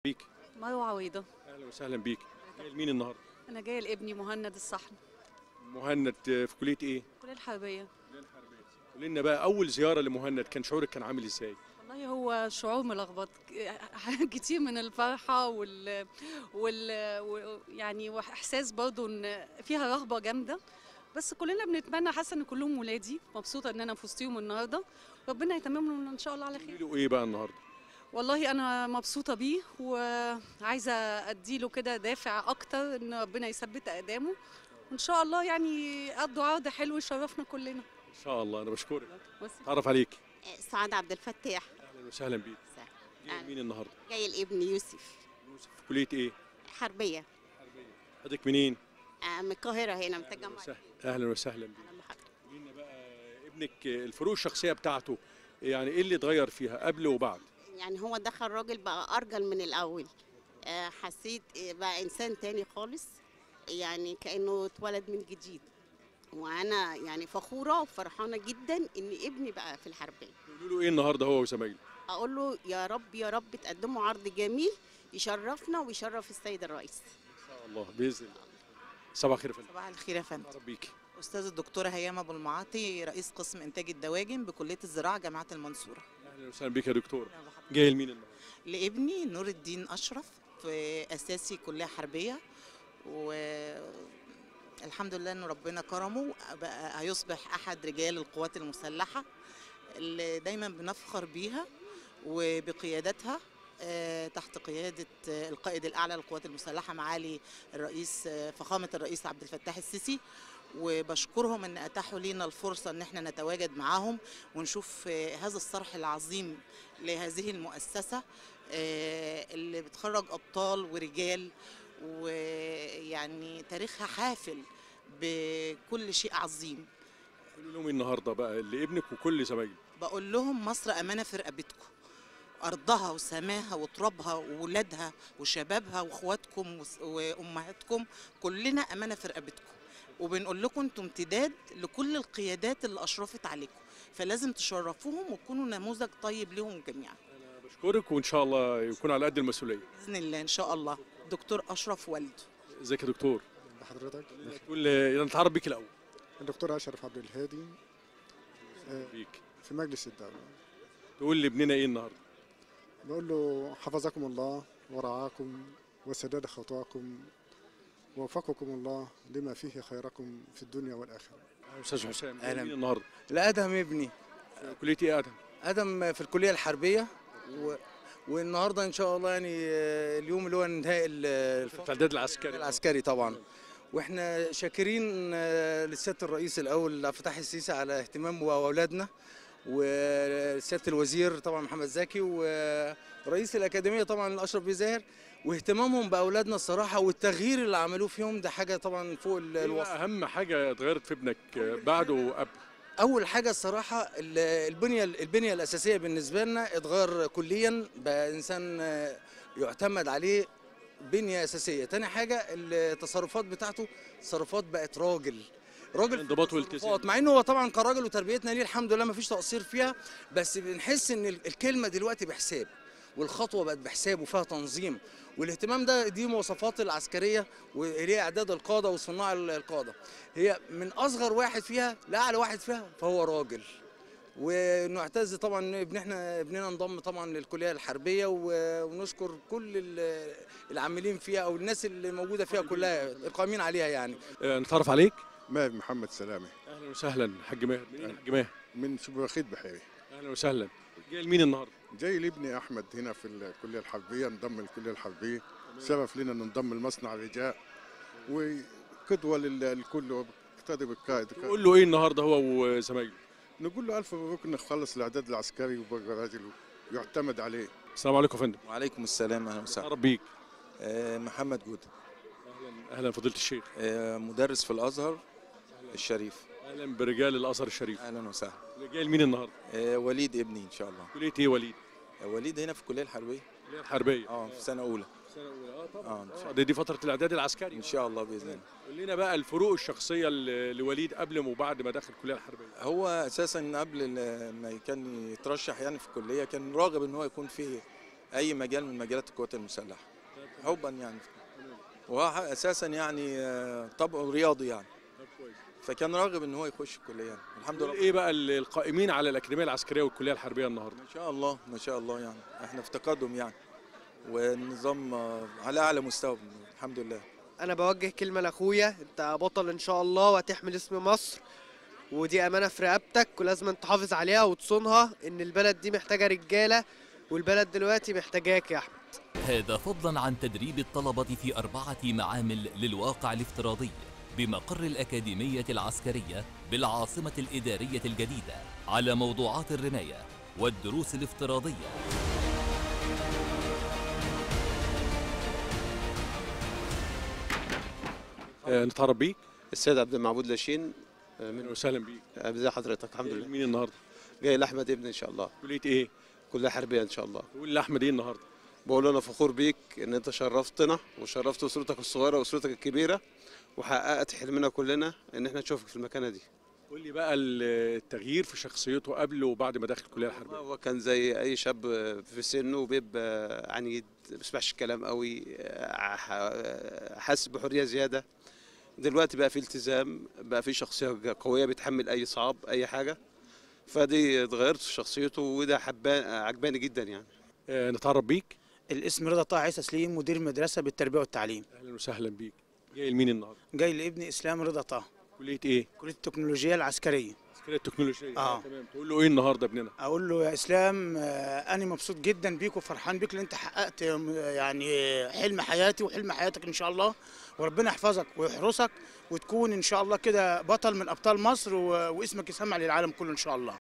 بيك مروة عويضة اهلا وسهلا بيك جاي لمين النهارده أنا جاية لابني مهند الصحن مهند آه، في كليه ايه كل الحربية قول لنا بقى اول زياره لمهند كان شعورك كان عامل ازاي والله هو شعور ملخبط كتير من الفرحة وال, وال... و... يعني واحساس برضو ان فيها رغبة جامدة بس كلنا بنتمنى حاسة ان كلهم ولادي مبسوطة ان انا في وسطهم النهارده ربنا يتمم لنا ان شاء الله على قولي خير له ايه بقى النهارده والله انا مبسوطة بيه وعايزة اديله كده دافع اكتر ان ربنا يثبت اقدامه وان شاء الله يعني قضوا عرض حلو يشرفنا كلنا ان شاء الله انا بشكرك بس اتعرف عليك سعاد عبد الفتاح اهلا وسهلا بيك سهلا. جاي لمين النهارده جاي الابن يوسف يوسف في كليه ايه حربيه حضرتك منين آه، من القاهره هنا من اهلا التجمع وسهلا اهلا وسهلا بيك أهلاً بحضرتك. قولي لنا بقى ابنك آه، الفروق الشخصيه بتاعته يعني ايه اللي اتغير فيها قبل وبعد يعني هو دخل راجل بقى ارجل من الاول آه، حسيت آه، بقى انسان تاني خالص يعني كانه اتولد من جديد وانا يعني فخوره وفرحانه جدا ان ابني بقى في الحربيه قولوا له ايه النهارده هو وزمايله اقول له يا رب يا رب تقدموا عرض جميل يشرفنا ويشرف السيد الرئيس ان شاء الله باذن الله صباح الخير يا فندم صباح الخير يا فندم اتعرف بيكي استاذ الدكتوره هيام ابو المعاطي رئيس قسم انتاج الدواجن بكليه الزراعه جامعه المنصوره اهلا وسهلا بيك يا دكتور أهلا بحضرتك. جاي لمين النهارده لابني نور الدين اشرف في اساسي كليه حربيه والحمد لله ان ربنا كرمه بقى هيصبح احد رجال القوات المسلحه اللي دايما بنفخر بيها وبقيادتها آه، تحت قيادة آه، القائد الأعلى للقوات المسلحة معالي الرئيس آه، فخامة الرئيس عبد الفتاح السيسي وبشكرهم ان اتاحوا لينا الفرصه ان احنا نتواجد معاهم ونشوف آه، هذا الصرح العظيم لهذه المؤسسه آه، اللي بتخرج ابطال ورجال ويعني تاريخها حافل بكل شيء عظيم قولوا لهم إيه النهارده بقى لابنك وكل زمايله بقول لهم مصر امانه في رقبتكم ارضها وسماها وترابها وولادها وشبابها واخواتكم وس- وامهاتكم كلنا امانه في رقبتكم وبنقول لكم انتم امتداد لكل القيادات اللي اشرفت عليكم فلازم تشرفوهم وتكونوا نموذج طيب لهم جميعا انا بشكرك وان شاء الله يكون على قد المسؤوليه باذن الله ان شاء الله دكتور اشرف والده ازيك يا دكتور بحضرتك تقول اذا نتعرف بيك الاول الدكتور اشرف عبد الهادي آه، بيك في مجلس الدوله تقول لابننا ايه النهارده بقول له حفظكم الله ورعاكم وسداد خطاكم ووفقكم الله لما فيه خيركم في الدنيا والاخره استاذ حسام جاي أهلا. مين النهارده لا ادهم ابني في كليه ايه ادهم ادم في الكليه الحربيه و... والنهارده ان شاء الله يعني آه، اليوم اللي هو انتهاء ال- الفتره التعداد العسكري العسكري طبعا واحنا شاكرين آه، لسياده الرئيس الاول عبد الفتاح السيسي على اهتمامه باولادنا وسياده الوزير طبعا محمد زكي ورئيس الاكاديميه طبعا اشرف بيه زاهر واهتمامهم باولادنا الصراحه والتغيير اللي عملوه فيهم ده حاجه طبعا فوق ال- ايه الوصف بقى اهم حاجه اتغيرت في ابنك بعد وقبل اول حاجه الصراحه ال- البنيه البنيه الاساسيه بالنسبه لنا اتغير كليا بقى انسان آه، يعتمد عليه بنيه اساسيه تاني حاجه التصرفات بتاعته تصرفات بقت راجل راجل في انضباط التصرفات. والتزام. مع انه هو طبعا كراجل وتربيتنا ليه الحمد لله ما فيش تقصير فيها بس بنحس ان ال- الكلمه دلوقتي بحساب والخطوه بقت بحساب وفيها تنظيم والاهتمام ده دي مواصفات العسكريه وهي اعداد القاده وصناع ال- القاده هي من اصغر واحد فيها لاعلى واحد فيها فهو راجل ونعتز طبعا ان ابن احنا ابننا انضم طبعا للكليه الحربيه و- ونشكر كل ال- العاملين فيها او الناس اللي موجوده فيها كلها القائمين عليها يعني آه، نتعرف عليك ماهر محمد سلامه اهلا وسهلا حاج ماهر منين يا حاج ماهر من شبرخيت بحيري اهلا وسهلا جاي لمين النهارده جاي لابني احمد هنا في الكليه الحربيه انضم الكليه الحربيه شرف لنا ان ننضم لمصنع الرجاء وقدوه لل- للكل وبقتدي بالقائد تقول له ايه النهارده هو وزمايله نقول له الف مبروك انك خلص الاعداد العسكري وبقى راجل يعتمد عليه السلام عليكم يا فندم وعليكم السلام اهلا وسهلا نتعرف بيك آه، محمد جودة اهلا اهلا فضيله الشيخ آه، مدرس في الازهر الشريف اهلا برجال الازهر الشريف اهلا وسهلا جاي لمين النهارده آه، وليد ابني ان شاء الله كليه ايه وليد آه، وليد هنا في الكليه الحربيه الكليه الحربيه اه في سنه اولى سنه اولى اه طبعا اه ان شاء آه، الله دي, دي فتره الاعداد العسكري ان شاء الله باذن الله قول لنا بقى الفروق الشخصيه ل- لوليد قبل وبعد ما دخل الكليه الحربيه هو اساسا قبل ال- ما كان يترشح يعني في الكليه كان راغب ان هو يكون في اي مجال من مجالات القوات المسلحه حبا يعني وهو ح- اساسا يعني آه، طبعه رياضي يعني فكان راغب ان هو يخش الكليه يعني الحمد دول لله ايه بقى ال- القائمين على الاكاديميه العسكريه والكليه الحربيه النهارده ما شاء الله ما شاء الله يعني احنا في تقدم يعني والنظام آه، على اعلى مستوى الحمد لله انا بوجه كلمه لاخويا انت بطل ان شاء الله وهتحمل اسم مصر ودي امانه في رقبتك ولازم تحافظ عليها وتصونها ان البلد دي محتاجه رجاله والبلد دلوقتي محتاجاك يا احمد هذا فضلا عن تدريب الطلبة في أربعة معامل للواقع الافتراضي بمقر الأكاديمية العسكرية بالعاصمة الإدارية الجديدة على موضوعات الرماية والدروس الافتراضية آه، نتعرف بيك السيد عبد المعبود لاشين آه، اهلا من وسهلا بيك ازي حضرتك الحمد جاي لله مين النهارده جاي لاحمد ابني ان شاء الله كليه ايه كلها حربيه ان شاء الله تقول لاحمد ايه النهارده بقول له انا فخور بيك ان انت شرفتنا وشرفت اسرتك الصغيره واسرتك الكبيره وحققت حلمنا كلنا ان احنا نشوفك في المكانه دي قول لي بقى ال- التغيير في شخصيته قبل وبعد ما دخل الكليه الحربيه هو كان زي اي شاب في سنه وبيبقى عنيد ما بيسمعش الكلام قوي آه، ح- حاسس بحريه زياده دلوقتي بقى في التزام بقى في شخصيه قويه بيتحمل اي صعاب اي حاجه فدي اتغيرت في شخصيته وده حبان عجباني جدا يعني آه، نتعرف بيك الاسم رضا طه عيسى سليم مدير مدرسه بالتربيه والتعليم اهلا وسهلا بيك جاي لمين النهارده جاي لابني اسلام رضا طه كليه ايه كليه التكنولوجيا العسكريه عسكريه التكنولوجيا آه. تمام تقول له ايه النهارده ابننا اقول له يا اسلام آه، انا مبسوط جدا بيك وفرحان بيك لان انت حققت آه، يعني حلم حياتي وحلم حياتك ان شاء الله وربنا يحفظك ويحرسك وتكون ان شاء الله كده بطل من ابطال مصر و- واسمك يسمع للعالم كله ان شاء الله